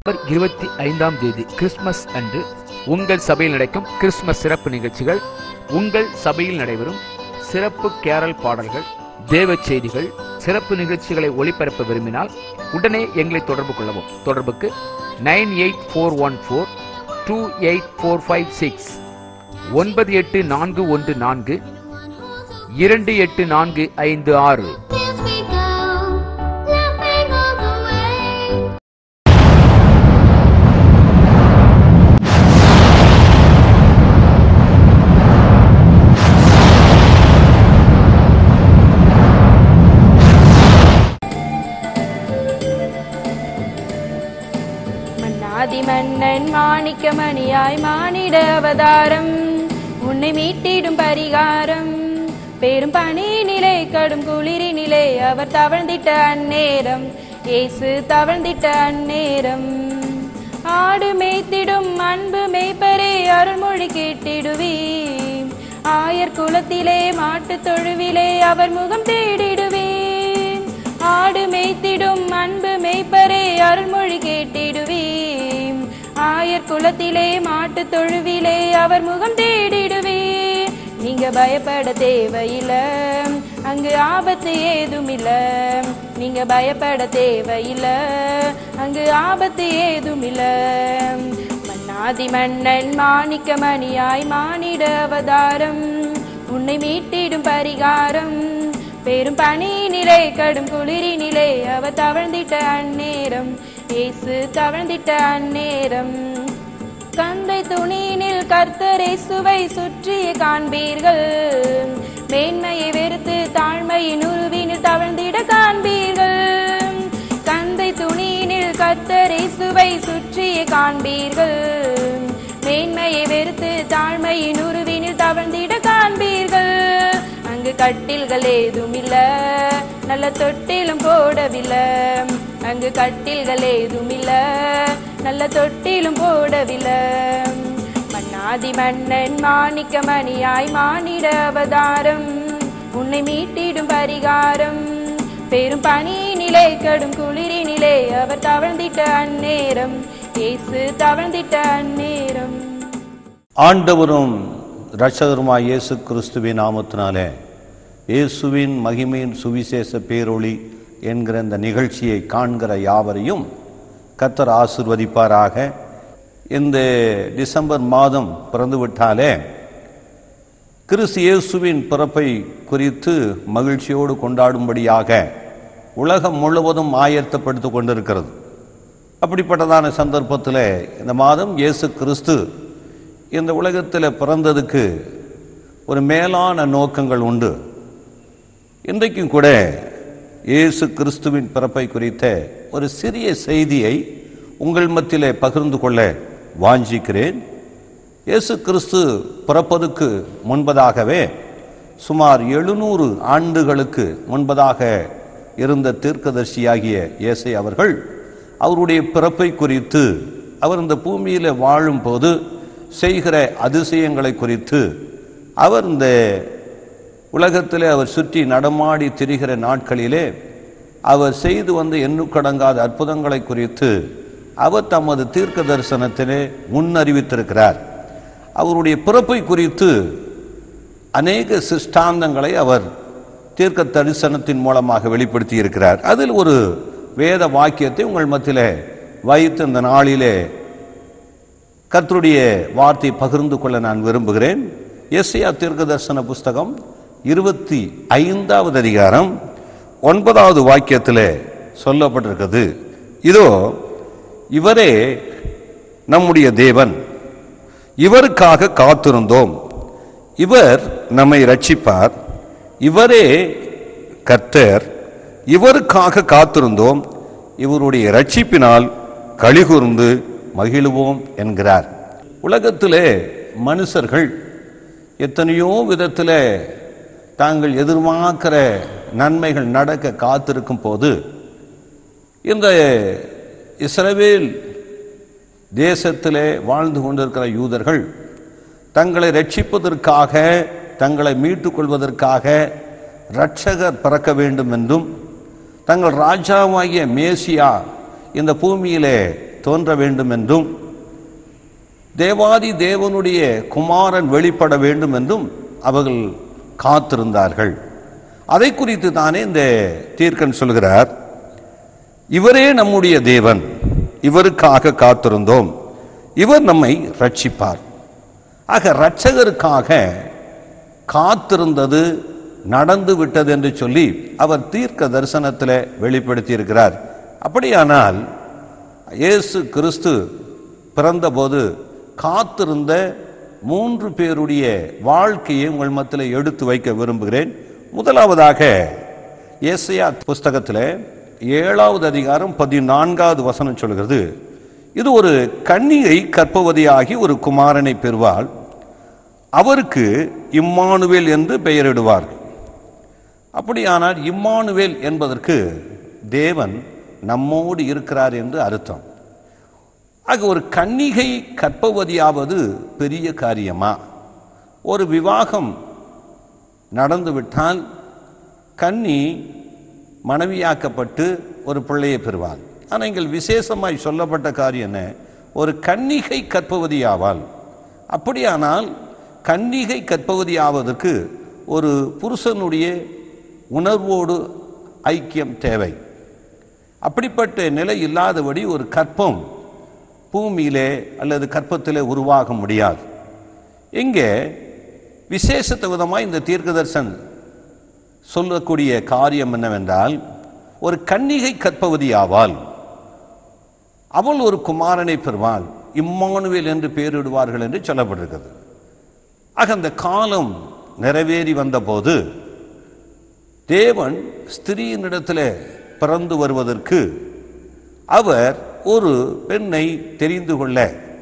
December இருபத்தி ஐந்தாம் தேதி கிறிஸ்துமஸ் அன்று உங்கள் சபையில் நடக்கும் கிறிஸ்துமஸ் சிறப்பு நிகழ்ச்சிகள் உங்கள் சபையில் நடைபெறும் சிறப்பு கேரல் பாடல்கள் தேவ செய்திகள் சிறப்பு நிகழ்ச்சிகளை ஒளிபரப்ப விரும்பினால் உடனே எங்களை தொடர்பு கொள்ளவும் தொடர்புக்கு nine eight four one four two eight four five six ஒன்பது எட்டு நான்கு ஒன்று நான்கு இரண்டு எட்டு நான்கு ஐந்து ஆறு As we go, laughing all the way. மன்னாதி மன்னன் மாணிக்க மணியாய் மானிட அவதாரம் உன்னை மீட்டிடும் பரிகாரம் பெரும் பனியினிலே கடும் குளிரினிலே அவர் தவழ்ந்திட்ட அந்நேரம் இயேசு தவழ்ந்திட்ட அந்நேரம் ஆடு மேய்த்திடும் அன்பு மேய்ப்பரே அருள்மொழி கேட்டிடுவி ஆயர் குலத்திலே மாட்டுத் தொழுவிலே அவர் முகம் தேடிடுவேன் ஆடு மேய்த்திடும் அன்பு மேய்ப்பரே அருள்மொழி கேட்டிடுவீம் ஆயர் குலத்திலே மாட்டுத் தொழுவிலே அவர் முகம் தேடிடுவே நீங்க பயப்பட தேவையில்ல அங்கு ஆபத்து ஏதுமில்ல நீங்க பயப்பட தேவையில்ல அங்கு ஆபத்து ஏதுமில்ல மன்னாதி மன்னன் மாணிக்க மணியாய் மானிட அவதாரம் உன்னை மீட்டிடும் பரிகாரம் பெரும் பனியினிலே கடும் குளிரினிலே அவ தவழ்ந்திட்ட அந்நேரம் இயேசு தவழ்ந்திட்ட அந்நேரம் கந்தை துணியினில் கர்த்தரை சுவை சுற்றிய காண்பீர்கள் மேன்மையை வெறுத்து தாழ்மையின் உருவினில் தவழ்ந்திட காண்பீர்கள் கந்தை துணியினில் கர்த்தரை சுவை சுற்றிய காண்பீர்கள் மேன்மையை வெறுத்து தாழ்மையின் உருவினில் தவழ்ந்திட காண்பீர்கள் அங்கு கட்டில்கள் ஏதும் இல்ல நல்ல தொட்டிலும் போடவில்லை அங்கு கட்டில்கள் ஏதும் இல்ல நல்ல தொட்டிலும் போடவில்லை மன்னாதி மன்னன் மாணிக்க மணியாய் மானிட அவதாரம் உன்னை மீட்டிடும் பரிகாரம் பெரும் பனியினிலே கடும் குளிரினிலே அவர் தவழ்ந்திட்ட அந்நேரம் இயேசு தவழ்ந்திட்ட அந்நேரம் ஆண்டவரும் இரட்சகருமாய் இயேசு கிறிஸ்துவின் நாமத்தினாலே இயேசுவின் மகிமையின் சுவிசேஷ பேரொளி என்கிற இந்த நிகழ்ச்சியை காண்கிற யாவரையும் கர்த்தர் ஆசிர்வதிப்பாராக இந்த டிசம்பர் மாதம் பிறந்துவிட்டாலே கிறிஸ்து இயேசுவின் பிறப்பை குறித்து மகிழ்ச்சியோடு கொண்டாடும்படியாக உலகம் முழுவதும் ஆயத்தப்படுத்திக் கொண்டிருக்கிறது அப்படிப்பட்டதான சந்தர்ப்பத்தில் இந்த மாதம் இயேசு கிறிஸ்து இந்த உலகத்தில் பிறந்ததுக்கு ஒரு மேலான நோக்கங்கள் உண்டு இன்றைக்கும் கூட இயேசு கிறிஸ்துவின் பிறப்பை குறித்த ஒரு சிறிய செய்தியை உங்கள் மத்தியிலே பகிர்ந்து கொள்ள வாஞ்சிக்கிறேன் இயேசு கிறிஸ்து பிறப்பதுக்கு முன்பதாகவே சுமார் எழுநூறு ஆண்டுகளுக்கு முன்பதாக இருந்த தீர்க்கதர்சியாகிய இயேசை அவர்கள் அவருடைய பிறப்பை குறித்து அவர் இந்த பூமியில் வாழும்போது செய்கிற அதிசயங்களை குறித்து அவர் இந்த உலகத்திலே அவர் சுற்றி நடமாடி திரிகிற நாட்களிலே அவர் செய்து வந்த எண்ணுக்கடங்காத அற்புதங்களை குறித்து அவர் தமது தீர்க்க தரிசனத்திலே முன்னறிவித்திருக்கிறார் அவருடைய பிறப்பை குறித்து அநேக சிஷ்டாந்தங்களை அவர் தீர்க்க தரிசனத்தின் மூலமாக வெளிப்படுத்தி இருக்கிறார் அதில் ஒரு வேத வாக்கியத்தை உங்கள் மத்தியிலே வைத்து இந்த நாளிலே கர்த்தருடைய வார்த்தை பகிர்ந்து கொள்ள நான் விரும்புகிறேன் எஸ்ஐயா தீர்க்க தரிசன புஸ்தகம் இருபத்தி ஐந்தாவது அதிகாரம் ஒன்பதாவது வாக்கியத்தில் சொல்லப்பட்டிருக்கிறது இதோ இவரே நம்முடைய தேவன் இவருக்காக காத்திருந்தோம் இவர் நம்மை ரட்சிப்பார் இவரே கர்த்தர் இவருக்காக காத்திருந்தோம் இவருடைய ரட்சிப்பினால் கலிகூர்ந்து மகிழுவோம் என்கிறார் உலகத்திலே மனுஷர்கள் எத்தனையோ விதத்தில் தாங்கள் எதிர்பார்க்கிற நன்மைகள் நடக்க காத்திருக்கும் போது இந்த இஸ்ரவேல் தேசத்திலே வாழ்ந்து கொண்டிருக்கிற யூதர்கள் தங்களை ரட்சிப்பதற்காக தங்களை மீட்டுக் கொள்வதற்காக இரட்சகர் பிறக்க வேண்டும் என்றும் தங்கள் ராஜாவாகிய மேசியா இந்த பூமியிலே தோன்ற வேண்டும் என்றும் தேவாதி தேவனுடைய குமாரன் வெளிப்பட வேண்டும் என்றும் அவர்கள் காத்திருந்தார்கள் அதை குறித்து தானே இந்த தீர்க்கன் சொல்கிறார் இவரே நம்முடைய தேவன் இவருக்காக காத்திருந்தோம் இவர் நம்மை ரட்சிப்பார் ஆக இரட்சகருக்காக காத்திருந்தது நடந்து விட்டது என்று சொல்லி அவர் தீர்க்க தரிசனத்தில் வெளிப்படுத்தி இருக்கிறார் அப்படியானால் இயேசு கிறிஸ்து பிறந்தபோது காத்திருந்த மூன்று பேருடைய வாழ்க்கையை உங்கள் மத்தியில் எடுத்து வைக்க விரும்புகிறேன் முதலாவதாக ஏசையா புஸ்தகத்தில் ஏழாவது அதிகாரம் பதினான்காவது வசனம் சொல்கிறது இது ஒரு கன்னிகை கற்பவதியாகி ஒரு குமாரனை பெறுவாள் அவருக்கு இம்மானுவேல் என்று பெயரிடுவார்கள் அப்படியானால் இம்மானுவேல் என்பதற்கு தேவன் நம்மோடு இருக்கிறார் என்று அர்த்தம் ஆக ஒரு கன்னிகை கற்பவதியாவது பெரிய காரியமா ஒரு விவாகம் நடந்துவிட்டால் கன்னி மனைவியாக்கப்பட்டு ஒரு பிள்ளையை பெறுவாள் ஆனால் இங்கே விசேஷமாய் சொல்லப்பட்ட காரியம் என்ன ஒரு கன்னிகை கற்பவதியாவாள் அப்படியானால் கன்னிகை கற்பவதியாவதற்கு ஒரு புருஷனுடைய உணர்வோடு ஐக்கியம் தேவை அப்படிப்பட்ட நிலை இல்லாதபடி ஒரு கற்பம் பூமியிலே அல்லது கற்பத்திலே உருவாக முடியாது இங்கே விசேஷத்த விதமாக இந்த தீர்க்கதர்சன் சொல்லக்கூடிய காரியம் என்னவென்றால் ஒரு கன்னிகை கற்பவதி ஆவாள் அவள் ஒரு குமாரனை பெறுவாள் இம்மானுவேல் என்று பெயரிடுவார்கள் என்று சொல்லப்பட்டிருக்கிறது ஆக அந்த காலம் நிறைவேறி வந்தபோது தேவன் ஸ்திரீனிடத்தில் பிறந்து வருவதற்கு அவர் ஒரு பெண்ணை தெரிந்து கொள்ள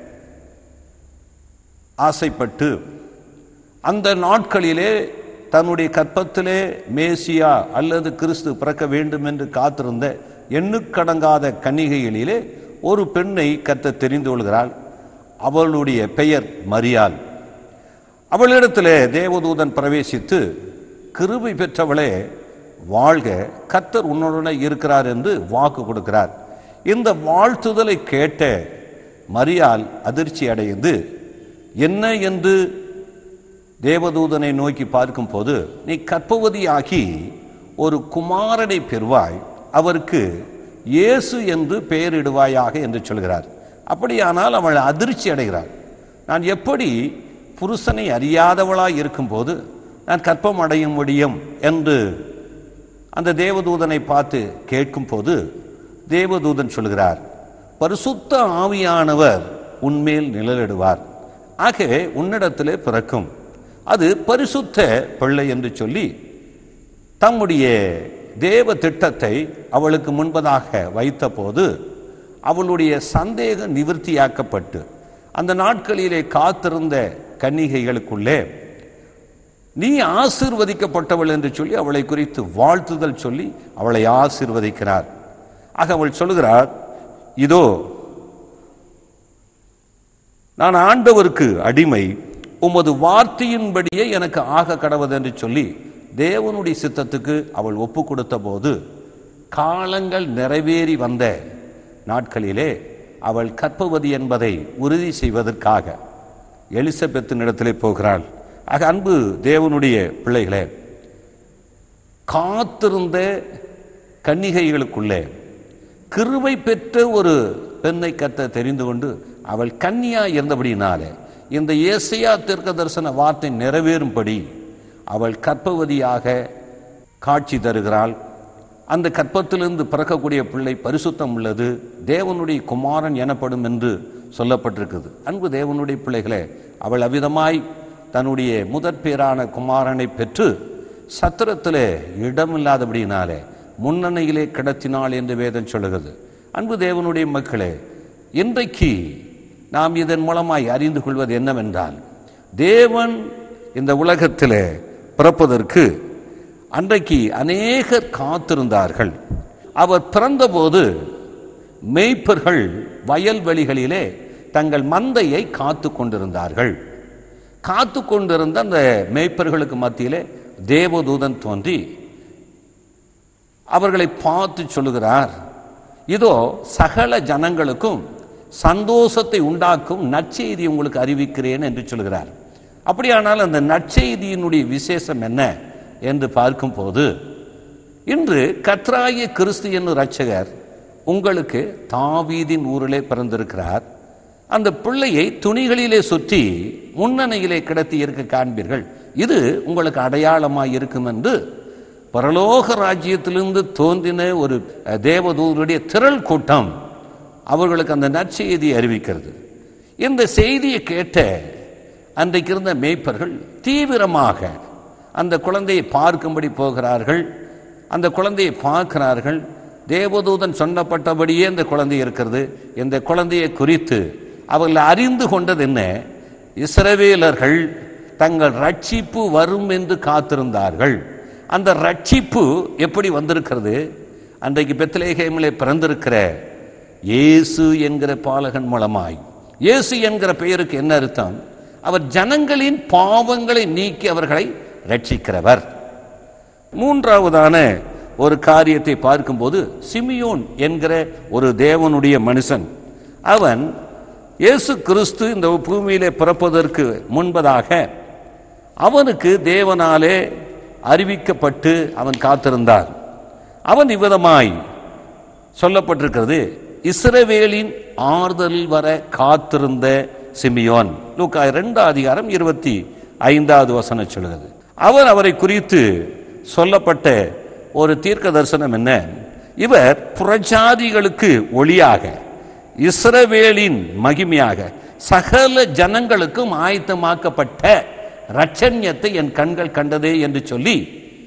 ஆசைப்பட்டு அந்த நாட்களிலே தன்னுடைய கற்பத்திலே மேசியா அல்லது கிறிஸ்து பிறக்க வேண்டும் என்று காத்திருந்த எண்ணுக்கடங்காத கன்னிகைகளிலே ஒரு பெண்ணை கத்த தெரிந்து கொள்கிறாள் அவளுடைய பெயர் மரியாள் அவளிடத்திலே தேவதூதன் பிரவேசித்து கிருபை பெற்றவளே வாழ்க கத்தர் உன்னுடனே இருக்கிறார் என்று வாக்கு கொடுக்கிறார் இந்த வாழ்த்துதலை கேட்ட மரியாள் அதிர்ச்சி அடைந்து என்ன என்று தேவதூதனை நோக்கி பார்க்கும்போது நீ கற்பவதியாகி ஒரு குமாரனை பெறுவாய் அவருக்கு இயேசு என்று பெயரிடுவாயாக என்று சொல்கிறார் அப்படியானால் அவள் அதிர்ச்சி அடைகிறாள் நான் எப்படி புருஷனை அறியாதவளாய் இருக்கும்போது நான் கற்பம் அடைய முடியும் என்று அந்த தேவதூதனை பார்த்து கேட்கும்போது தேவதூதன் சொல்கிறார் பரிசுத்த ஆவியானவர் உன்மேல் நிழலிடுவார் ஆகவே உன்னிடத்திலே பிறக்கும் அது பரிசுத்த பிள்ளை என்று சொல்லி தம்முடைய தேவ திட்டத்தை அவளுக்கு முன்பதாக வைத்தபோது அவளுடைய சந்தேகம் நிவர்த்தியாக்கப்பட்டு அந்த நாட்களிலே காத்திருந்த கன்னிகைகளுக்குள்ளே நீ ஆசீர்வதிக்கப்பட்டவள் என்று சொல்லி அவளை குறித்து வாழ்த்துதல் சொல்லி அவளை ஆசீர்வதிக்கிறார் ஆக அவள் சொல்கிறார் இதோ நான் ஆண்டவருக்கு அடிமை உமது வார்த்தையின்படியே எனக்கு ஆக கடவது என்று சொல்லி தேவனுடைய சித்தத்துக்கு அவள் ஒப்பு கொடுத்த போது காலங்கள் நிறைவேறி வந்த நாட்களிலே அவள் கற்பவதி என்பதை உறுதி செய்வதற்காக எலிசபெத்தின் இடத்திலே போகிறாள் ஆக அன்பு தேவனுடைய பிள்ளைகளே காத்திருந்த கன்னிகைகளுக்குள்ளே கிருபை பெற்ற ஒரு பெண்ணை கத்த தெரிந்து கொண்டு அவள் கன்னியா இருந்தபடினாலே இந்த ஏசையா தீர்க்க தரிசன வார்த்தை நிறைவேறும்படி அவள் கற்பவதியாக காட்சி தருகிறாள் அந்த கற்பத்திலிருந்து பிறக்கக்கூடிய பிள்ளை பரிசுத்தம் உள்ளது தேவனுடைய குமாரன் எனப்படும் என்று சொல்லப்பட்டிருக்குது அன்பு தேவனுடைய பிள்ளைகளே அவள் அவ்விதமாய் தன்னுடைய முதற் பேரான குமாரனை பெற்று சத்திரத்திலே இடமில்லாதபடினாலே முன்னணியிலே கிடத்தினாள் என்று வேதம் சொல்லுகிறது அன்பு தேவனுடைய மக்களே இன்றைக்கு நாம் இதன் மூலமாய் அறிந்து கொள்வது என்னவென்றால் தேவன் இந்த உலகத்திலே பிறப்பதற்கு அன்றைக்கு அநேகர் காத்திருந்தார்கள் அவர் பிறந்தபோது மேய்ப்பர்கள் வயல்வெளிகளிலே தங்கள் மந்தையை காத்து கொண்டிருந்தார்கள் காத்து கொண்டிருந்த அந்த மேய்ப்பர்களுக்கு மத்தியிலே தேவதூதன் தோன்றி அவர்களை பார்த்து சொல்லுகிறார் இதோ சகல ஜனங்களுக்கும் சந்தோஷத்தை உண்டாக்கும் நற்செய்தி உங்களுக்கு அறிவிக்கிறேன் என்று சொல்கிறார் அப்படியானால் அந்த நற்செய்தியினுடைய விசேஷம் என்ன என்று பார்க்கும்போது இன்று கத்ராய கிறிஸ்து என்னும் இரட்சகர் உங்களுக்கு தாவீதின் ஊரிலே பிறந்திருக்கிறார் அந்த பிள்ளையை துணிகளிலே சுற்றி முன்னணியிலே கிடத்தி இருக்க காண்பீர்கள் இது உங்களுக்கு அடையாளமாய் இருக்கும் என்று பரலோக ராஜ்யத்திலிருந்து தோன்றின ஒரு அஹ், தேவதூதருடைய திரள் கூட்டம் அவர்களுக்கு அந்த நற்செய்தியை அறிவிக்கிறது இந்த செய்தியை கேட்ட அன்றைக்கு இருந்த மேய்ப்பர்கள் தீவிரமாக அந்த குழந்தையை பார்க்கும்படி போகிறார்கள் அந்த குழந்தையை பார்க்கிறார்கள் தேவதூதன் சொன்னப்பட்டபடியே இந்த குழந்தை இருக்கிறது இந்த குழந்தையை குறித்து அவர்கள் அறிந்து கொண்டது என்ன இஸ்ரவேலர்கள் தங்கள் ரட்சிப்பு வரும் என்று காத்திருந்தார்கள் அந்த ரட்சிப்பு எப்படி வந்திருக்கிறது அன்றைக்கு பெத்லேஹேமிலே பிறந்திருக்கிற இயேசு என்கிற பாலகன் மூலமாய் இயேசு என்கிற பெயருக்கு என்ன அர்த்தம் அவர் ஜனங்களின் பாவங்களை நீக்கி அவர்களை ரட்சிக்கிறவர் மூன்றாவதான ஒரு காரியத்தை பார்க்கும்போது சிமியோன் என்கிற ஒரு தேவனுடைய மனுஷன் அவன் இயேசு கிறிஸ்து இந்த பூமியிலே பிறப்பதற்கு முன்பதாக அவனுக்கு தேவனாலே அறிவிக்கப்பட்டு அவன் காத்திருந்தார் அவன் இவ்விதமாய் சொல்லப்பட்டிருக்கிறது இஸ்ரவேலின் ஆறுதல் வர காத்திருந்த சிமியோன் லூக்கா இரண்டாம் அதிகாரம் இருபத்தி ஐந்தாவது வசனம் சொல்கிறது அவர் அவரை குறித்து சொல்லப்பட்ட ஒரு தீர்க்க தரிசனம் என்ன இவர் புறஜாதிகளுக்கு ஒளியாக இஸ்ரவேலின் மகிமையாக சகல ஜனங்களுக்கும் ஆயத்தமாக்கப்பட்ட ரட்சண்யத்தை என் கண்கள் கண்டதே என்று சொல்லி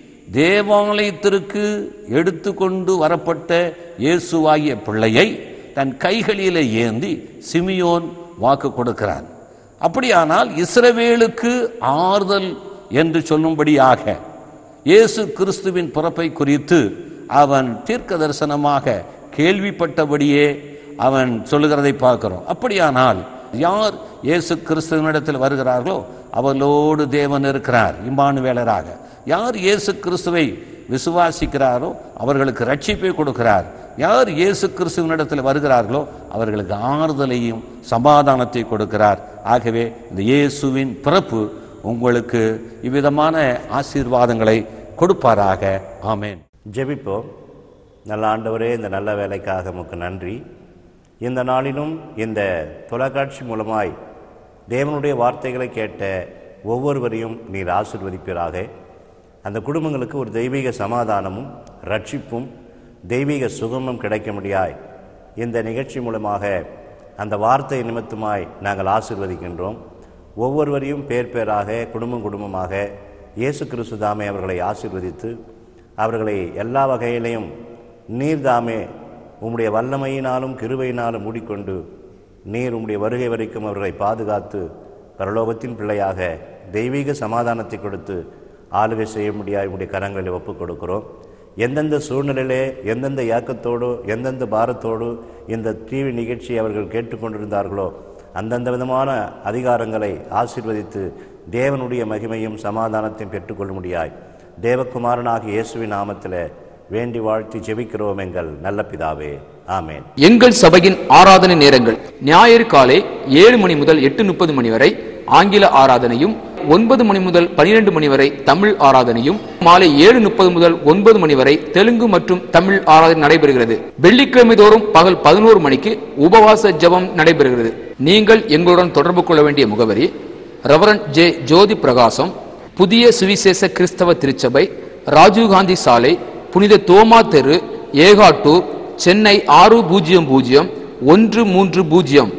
தேவாலயத்திற்கு எடுத்துக்கொண்டு வரப்பட்ட இயேசுவாகிய பிள்ளையை தன் கைகளிலே ஏந்தி சிமியோன் வாக்கு கொடுக்கிறான் அப்படியானால் இஸ்ரவேலுக்கு ஆறுதல் என்று சொல்லும்படியாக இயேசு கிறிஸ்துவின் பிறப்பை குறித்து அவன் தீர்க்க தரிசனமாக கேள்விப்பட்டபடியே அவன் சொல்லுகிறதை பார்க்கிறோம் அப்படியானால் யார் இயேசு கிறிஸ்துவனிடத்தில் வருகிறார்களோ அவர்களோடு தேவன் இருக்கிறார் இம்மானுவேலராக யார் இயேசு கிறிஸ்துவை விசுவாசிக்கிறாரோ அவர்களுக்கு ரட்சிப்பை கொடுக்கிறார் யார் இயேசு கிறிஸ்துவனிடத்தில் வருகிறார்களோ அவர்களுக்கு ஆறுதலையும் சமாதானத்தை கொடுக்கிறார் ஆகவே இந்த இயேசுவின் பிறப்பு உங்களுக்கு இவ்விதமான ஆசீர்வாதங்களை கொடுப்பாராக ஆமென் ஜெபிப்போம் நல்ல ஆண்டவரே இந்த நல்ல வேலைக்காக உமக்கு நன்றி இந்த நாளிலும் இந்த தொலைக்காட்சி மூலமாய் தேவனுடைய வார்த்தைகளை கேட்ட ஒவ்வொருவரையும் நீர் ஆசிர்வதிப்பீராக அந்த குடும்பங்களுக்கு ஒரு தெய்வீக சமாதானமும் ரட்சிப்பும் தெய்வீக சுகமும் கிடைக்க முடியாய் இந்த நிகழ்ச்சி மூலமாக அந்த வார்த்தை நிமித்தமாய் நாங்கள் ஆசிர்வதிக்கின்றோம் ஒவ்வொருவரையும் பேர் பேராக குடும்பம் குடும்பமாக இயேசு கிறிஸ்து தாமே அவர்களை ஆசீர்வதித்து அவர்களை எல்லா வகையிலையும் நீர்தாமே உம்முடைய வல்லமையினாலும் கிருபையினாலும் மூடிக்கொண்டு நீர் உம்முடைய வருகை வரைக்கும் அவர்களை பாதுகாத்து பரலோகத்தின் பிள்ளையாக தெய்வீக சமாதானத்தை கொடுத்து ஆளுகை செய்ய முடியாது உம்முடைய கரங்களில் ஒப்புக் கொடுக்கிறோம் எந்தெந்த சூழ்நிலையிலே எந்தெந்த ஏக்கத்தோடு எந்தெந்த பாரத்தோடு இந்த டிவி நிகழ்ச்சியை அவர்கள் கேட்டுக்கொண்டிருந்தார்களோ அந்தந்த விதமான அதிகாரங்களை ஆசீர்வதித்து தேவனுடைய மகிமையும் சமாதானத்தையும் பெற்றுக்கொள்ள முடியாய் தேவகுமாரனாகிய இயேசுவின் நாமத்தில் வேண்டி வாழ்த்தி ஜெபிக்கிறோம் எங்கள் நல்ல பிதாவே ஆமேன் எங்கள் சபையின் ஆராதனை நேரங்கள் ஞாயிறு காலை ஏழு மணி முதல் எட்டு முப்பது மணி வரை ஆங்கில ஆராதனையும் ஒன்பது மணி முதல் பனிரெண்டு மணி வரை தமிழ் ஆராதனையும் மாலை ஏழு முப்பது முதல் ஒன்பது மணி வரை தெலுங்கு மற்றும் தமிழ் ஆராதனை நடைபெறுகிறது வெள்ளிக்கிழமை தோறும் பகல் பதினோரு மணிக்கு உபவாச ஜெபம் நடைபெறுகிறது நீங்கள் எங்களுடன் தொடர்பு கொள்ள வேண்டிய முகவரி ரெவரண்ட் ஜே ஜோதி பிரகாசம் புதிய சுவிசேஷ கிறிஸ்தவ திருச்சபை ராஜீவ்காந்தி சாலை புனித தோமா தெரு ஏகாட்டூர் சென்னை ஆறு பூஜ்ஜியம் பூஜ்ஜியம் ஒன்று மூன்று பூஜ்ஜியம்